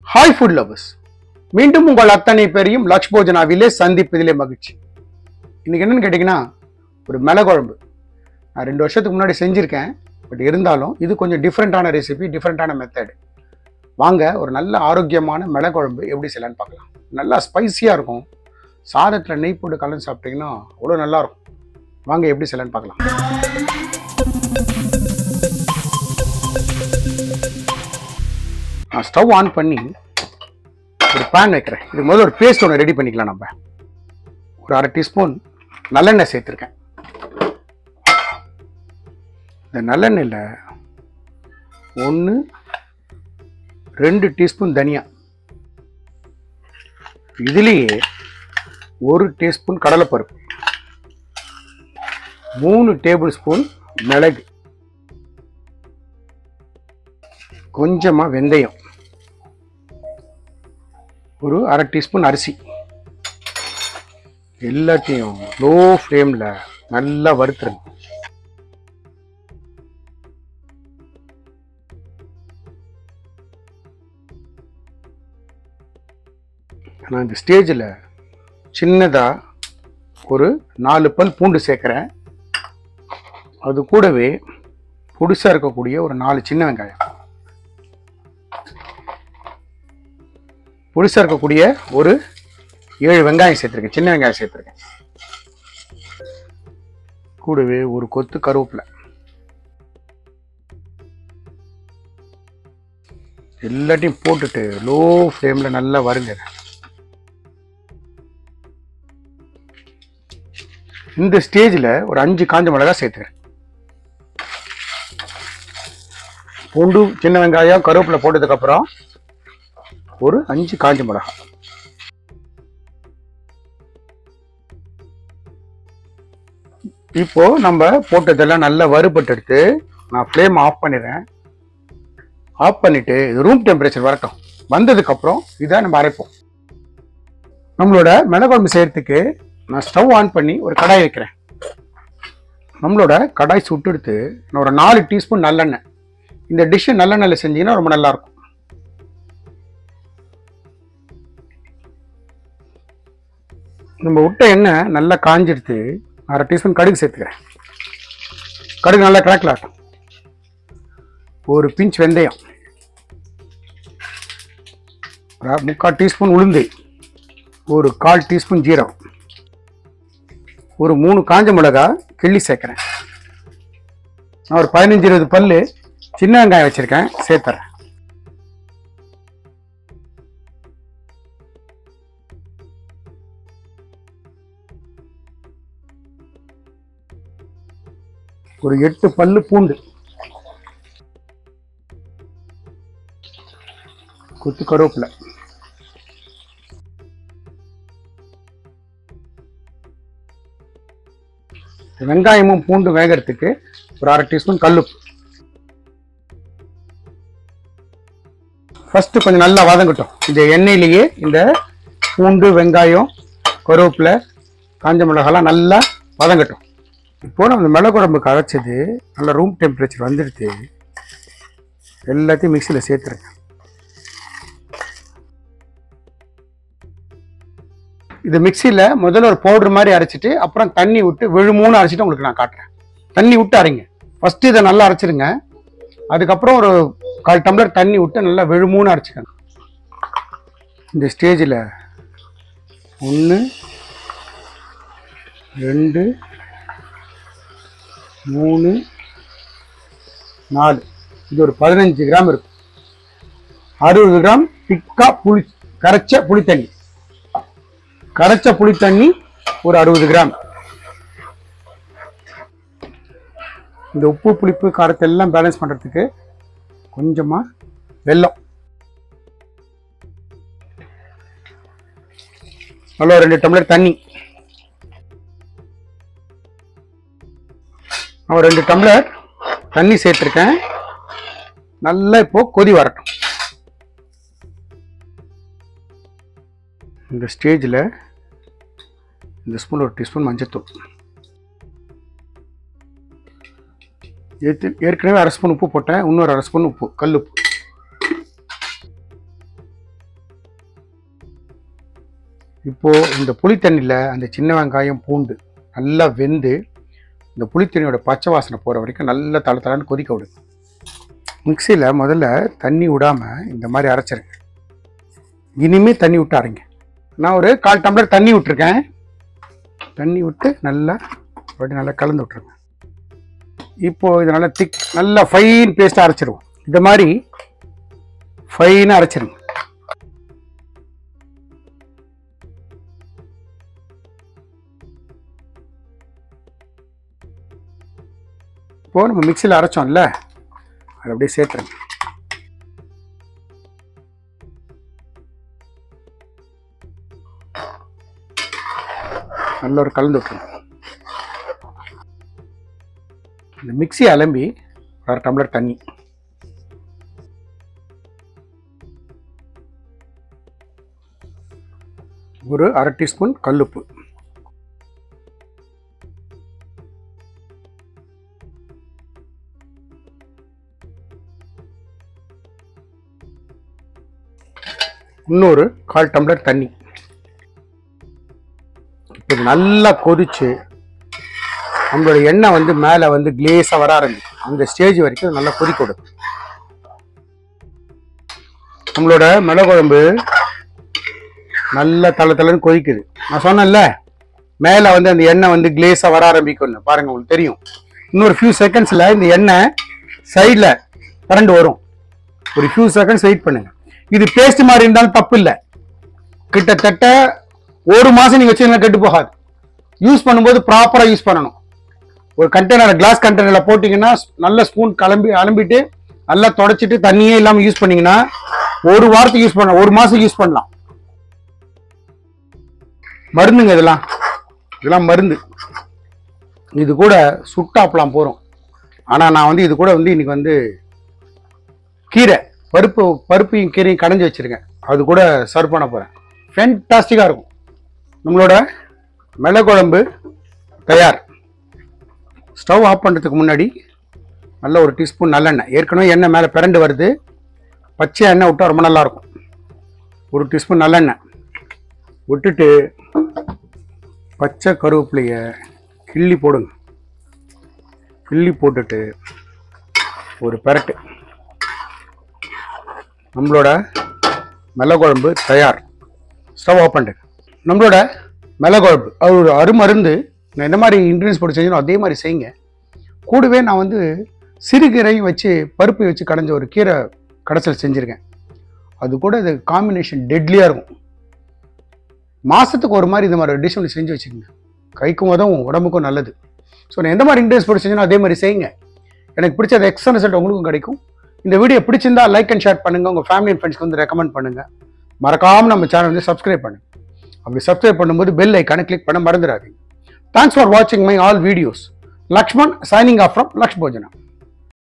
hi food lovers மீண்டும் உங்கள் அத்தனை பேரையும் லக்ஷ் போஜனாவிலே சந்திப்பதிலே மகிழ்ச்சி இன்னைக்கு என்னன்னு கேட்டிங்கன்னா ஒரு மிளகு குழம்பு நான் ரெண்டு வருஷத்துக்கு முன்னாடி செஞ்சுருக்கேன் பட் இருந்தாலும் இது கொஞ்சம் டிஃப்ரெண்ட்டான ரெசிபி டிஃப்ரெண்ட்டான மெத்தட் வாங்க ஒரு நல்ல ஆரோக்கியமான மிளகு குழம்பு எப்படி செய்யலான்னு பார்க்கலாம் நல்லா ஸ்பைசியாக இருக்கும் சாதத்தில் நெய் போட்டு கலந்து சாப்பிட்டீங்கன்னா அவ்வளோ நல்லா இருக்கும் வாங்க எப்படி செய்யலான்னு பார்க்கலாம் நான் ஸ்டவ் ஆன் பண்ணி ஒரு பேன் வைக்கிறேன் இதுக்கு முதல்ல ஒரு பேஸ்ட் ஒன்று ரெடி பண்ணிக்கலாம் நம்ம ஒரு அரை டீஸ்பூன் நல்லெண்ணெய் சேர்த்துருக்கேன் இந்த நல்லெண்ணெயில் ஒன்று ரெண்டு டீஸ்பூன் தனியா இதுலேயே ஒரு டீஸ்பூன் கடலைப்பருப்பு மூணு டேபிள் ஸ்பூன் மிளகு கொஞ்சமாக வெந்தயம் ஒரு அரை டீஸ்பூன் அரிசி எல்லாத்தையும் லோ ஃப்ளேமில் நல்லா வறுத்துருங்க நான் இந்த ஸ்டேஜில் சின்னதாக ஒரு நாலு பல் பூண்டு சேர்க்குறேன் அது கூடவே புதுசாக இருக்கக்கூடிய ஒரு நாலு சின்ன வெங்காயம் புதுசாக இருக்கக்கூடிய ஒரு ஏழு வெங்காயம் சேர்த்துருக்கேன் சின்ன வெங்காயம் சேர்த்துருக்கேன் கூடவே ஒரு கொத்து கருவேப்பிலை எல்லாத்தையும் போட்டுட்டு லோ ஃப்ளேமில் நல்லா வருங்க இந்த ஸ்டேஜில் ஒரு அஞ்சு காஞ்ச மிளகா சேர்த்துக்கிறேன் பூண்டு சின்ன வெங்காயம் கருவேப்பிலை போட்டதுக்கப்புறம் ஒரு அஞ்சு காஞ்ச மிளகா இப்போ நம்ம போட்டதெல்லாம் நல்லா வறுபட்டு எடுத்து நான் ஃப்ளேம் ஆஃப் பண்ணிடுறேன் ஆஃப் பண்ணிட்டு இது ரூம் டெம்பரேச்சர் வரட்டும் வந்ததுக்கு அப்புறம் இதை நம்ம அரைப்போம் நம்மளோட மிளகுழம்பு செய்யறதுக்கு நான் ஸ்டவ் ஆன் பண்ணி ஒரு கடாய் வைக்கிறேன் நம்மளோட கடாய் சுட்டெடுத்து நான் ஒரு நாலு டீஸ்பூன் நல்லெண்ணெய் இந்த டிஷ்ஷு நல்லெண்ணெயில் செஞ்சீங்கன்னா ரொம்ப நல்லா இருக்கும் நம்ம விட்ட எண்ணெய் நல்லா காஞ்சிடுத்து அரை டீஸ்பூன் கடுகு சேர்த்துக்கிறேன் கடுகு நல்லா கிராக்கில் ஆட்டும் ஒரு பிஞ்ச் வெந்தயம் ஒரு முக்கால் டீஸ்பூன் உளுந்து ஒரு கால் டீஸ்பூன் ஜீரகம் ஒரு மூணு காஞ்ச மிளகா கிள்ளி சேர்க்குறேன் நான் ஒரு பதினஞ்சு இருபது பல்லு சின்ன வெங்காயம் வச்சுருக்கேன் சேர்த்துறேன் ஒரு எட்டு பல்லு பூண்டு கொத்து கருவேப்பிலை வெங்காயமும் பூண்டு வேகிறதுக்கு ஒரு அரை டீஸ்பூன் கல்லுப்பு ஃபர்ஸ்ட் கொஞ்சம் நல்லா வதங்கட்டும் இந்த எண்ணெயிலேயே இந்த பூண்டு வெங்காயம் கருவேப்பிலை காஞ்ச மிளகாலாம் நல்லா வதங்கட்டும் இப்போ நம்ம மிளகு குழம்புக்கு அரைச்சது நல்லா ரூம் டெம்பரேச்சர் வந்துடுது எல்லாத்தையும் மிக்சியில் சேர்த்துருங்க இது மிக்சியில் முதல்ல ஒரு பவுடர் மாதிரி அரைச்சிட்டு அப்புறம் தண்ணி விட்டு விழுமூணு அரைச்சிட்டு உங்களுக்கு நான் காட்டுறேன் தண்ணி விட்டு அரைங்க ஃபஸ்ட்டு இதை நல்லா அரைச்சிருங்க அதுக்கப்புறம் ஒரு கால் டம்ளர் தண்ணி விட்டு நல்லா விழுமூணு அரைச்சிக்கணும் இந்த ஸ்டேஜில் ஒன்று ரெண்டு மூணு நாலு இது ஒரு பதினஞ்சு கிராம் இருக்கும் அறுபது கிராம் திக்கா புளி கரைச்ச புளித்தண்ணி கரைச்ச புளித்தண்ணி ஒரு அறுபது கிராம் இந்த உப்பு புளிப்பு காரத்தை எல்லாம் பேலன்ஸ் பண்ணுறதுக்கு கொஞ்சமாக வெல்லம் நல்லா ரெண்டு டம்ளர் தண்ணி நான் ஒரு ரெண்டு டம்ளர் தண்ணி சேர்த்துருக்கேன் நல்லா இப்போ கொதி வரட்டும் இந்த ஸ்டேஜில் இந்த ஸ்பூன் ஒரு டீஸ்பூன் மஞ்சத்தூள் ஏற்று ஏற்கனவே அரை ஸ்பூன் உப்பு போட்டேன் இன்னொரு அரை ஸ்பூன் உப்பு கல் உப்பு இப்போ இந்த புளித்தண்ணியில் அந்த சின்ன வெங்காயம் பூண்டு நல்லா வெந்து இந்த புளித்தண்ணியோட பச்சை வாசனை போகிற வரைக்கும் நல்லா தள தளன்னு கொதிக்க விடுங்க மிக்சியில் முதல்ல தண்ணி விடாமல் இந்த மாதிரி அரைச்சிருங்க இனிமே தண்ணி விட்டு அரைங்க நான் ஒரு கால் டம்ளர் தண்ணி விட்டுருக்கேன் தண்ணி விட்டு நல்லா அப்படி நல்லா கலந்து விட்ருங்க இப்போ இது நல்லா திக் நல்லா ஃபைன் பேஸ்ட்டாக அரைச்சிருவோம் இந்த மாதிரி ஃபைனாக அரைச்சிருங்க இப்போ நம்ம மிக்சியில் அரைச்சோம்ல அதை அப்படியே சேர்த்துருங்க நல்ல ஒரு கலந்து விட்டுருங்க இந்த மிக்ஸி அலம்பி ஒரு அரை டம்ளர் தண்ணி ஒரு அரை டீஸ்பூன் கல்லுப்பு இன்னொரு கால் டம்ளர் தண்ணி இப்போ இது நல்லா கொதிச்சு நம்மளோட எண்ணெய் வந்து மேலே வந்து கிளேஸாக வர ஆரம்பிக்கும் அந்த ஸ்டேஜ் வரைக்கும் நல்லா கொதிக்க விடும் நம்மளோட மிளகு குழம்பு நல்லா தலை தலைன்னு கொதிக்குது நான் சொன்னேன்ல மேலே வந்து அந்த எண்ணெய் வந்து கிளேஸாக வர ஆரம்பிக்கும்னு பாருங்க உங்களுக்கு தெரியும் இன்னொரு ஃபியூ செகண்ட்ஸில் இந்த எண்ணெய் சைடில் கரண்ட் வரும் ஒரு ஃபியூ செகண்ட்ஸ் வெயிட் பண்ணுங்க இது பேஸ்ட் மாதிரி இருந்தாலும் தப்பு இல்லை கிட்டத்தட்ட ஒரு மாதம் நீங்கள் வச்சீங்கன்னா கெட்டு போகாது யூஸ் பண்ணும்போது ப்ராப்பராக யூஸ் பண்ணணும் ஒரு கண்டெய்னர் கிளாஸ் கண்டெய்னரில் போட்டிங்கன்னா நல்ல ஸ்பூன் கிளம்பி அலம்பிட்டு நல்லா தொடச்சிட்டு தண்ணியே இல்லாமல் யூஸ் பண்ணீங்கன்னா ஒரு வாரத்துக்கு யூஸ் பண்ணலாம் ஒரு மாதத்துக்கு யூஸ் பண்ணலாம் மருந்துங்க இதெல்லாம் இதெல்லாம் மருந்து இது கூட சுட்டாப்பலாம் போகிறோம் ஆனால் நான் வந்து இது கூட வந்து இன்னைக்கு வந்து கீரை பருப்பு பருப்பையும் கீரையும் கடைஞ்சி வச்சிருக்கேன் அது கூட சர்வ் பண்ண போகிறேன் ஃபேன்டாஸ்டிக்காக இருக்கும் நம்மளோட மிளகு குழம்பு தயார் ஸ்டவ் ஆஃப் பண்ணுறதுக்கு முன்னாடி நல்ல ஒரு டீஸ்பூன் நல்லெண்ணெய் ஏற்கனவே எண்ணெய் மேலே பிறண்டு வருது பச்சை எண்ணெய் விட்டா ரொம்ப நல்லா இருக்கும் ஒரு டீஸ்பூன் நல்லெண்ணெய் விட்டுட்டு பச்சை கருவேப்பிலையை கிள்ளி போடுங்க கிள்ளி போட்டுட்டு ஒரு பெரட்டு நம்மளோட மிளகு குழம்பு தயார் ஸ்டவ் ஆஃப் பண்ணிட்டு நம்மளோட மிளகு குழம்பு அது ஒரு அருமருந்து நான் எந்த மாதிரி இன்க்ரீடியன்ஸ் போட்டு செஞ்சனோ அதே மாதிரி செய்யுங்க கூடவே நான் வந்து சிறுகீரையும் வச்சு பருப்பை வச்சு கடைஞ்ச ஒரு கீரை கடைசல் செஞ்சுருக்கேன் அது கூட இது காம்பினேஷன் டெட்லியாக இருக்கும் மாதத்துக்கு ஒரு மாதிரி இந்த மாதிரி டிஷ் ஒன்று செஞ்சு வச்சுக்கோங்க கைக்கும் உதவும் உடம்புக்கும் நல்லது ஸோ நான் எந்த மாதிரி இன்க்ரீடியன்ஸ் போட்டு செஞ்சனோ அதே மாதிரி செய்யுங்க எனக்கு பிடிச்ச அது எக்ஸ்ட்ரா ரிசல்ட் உங்களுக்கும் கிடைக்கும் இந்த வீடியோ பிடிச்சிருந்தா லைக் அண்ட் ஷேர் பண்ணுங்க உங்க ஃபேமிலி அண்ட் ஃப்ரெண்ட்ஸ்க்கு வந்து ரெக்கமெண்ட் பண்ணுங்க மறக்காம நம்ம சேனல் வந்து சப்ஸ்கிரைப் பண்ணுங்க அப்படி சப்ஸ்கிரைப் பண்ணும்போது பெல் ஐக்கானை கிளிக் பண்ண மறந்துடாதீங்க தேங்க்ஸ் ஃபார் வாட்சிங் my all videos Lakshman signing off from Laksh போஜனா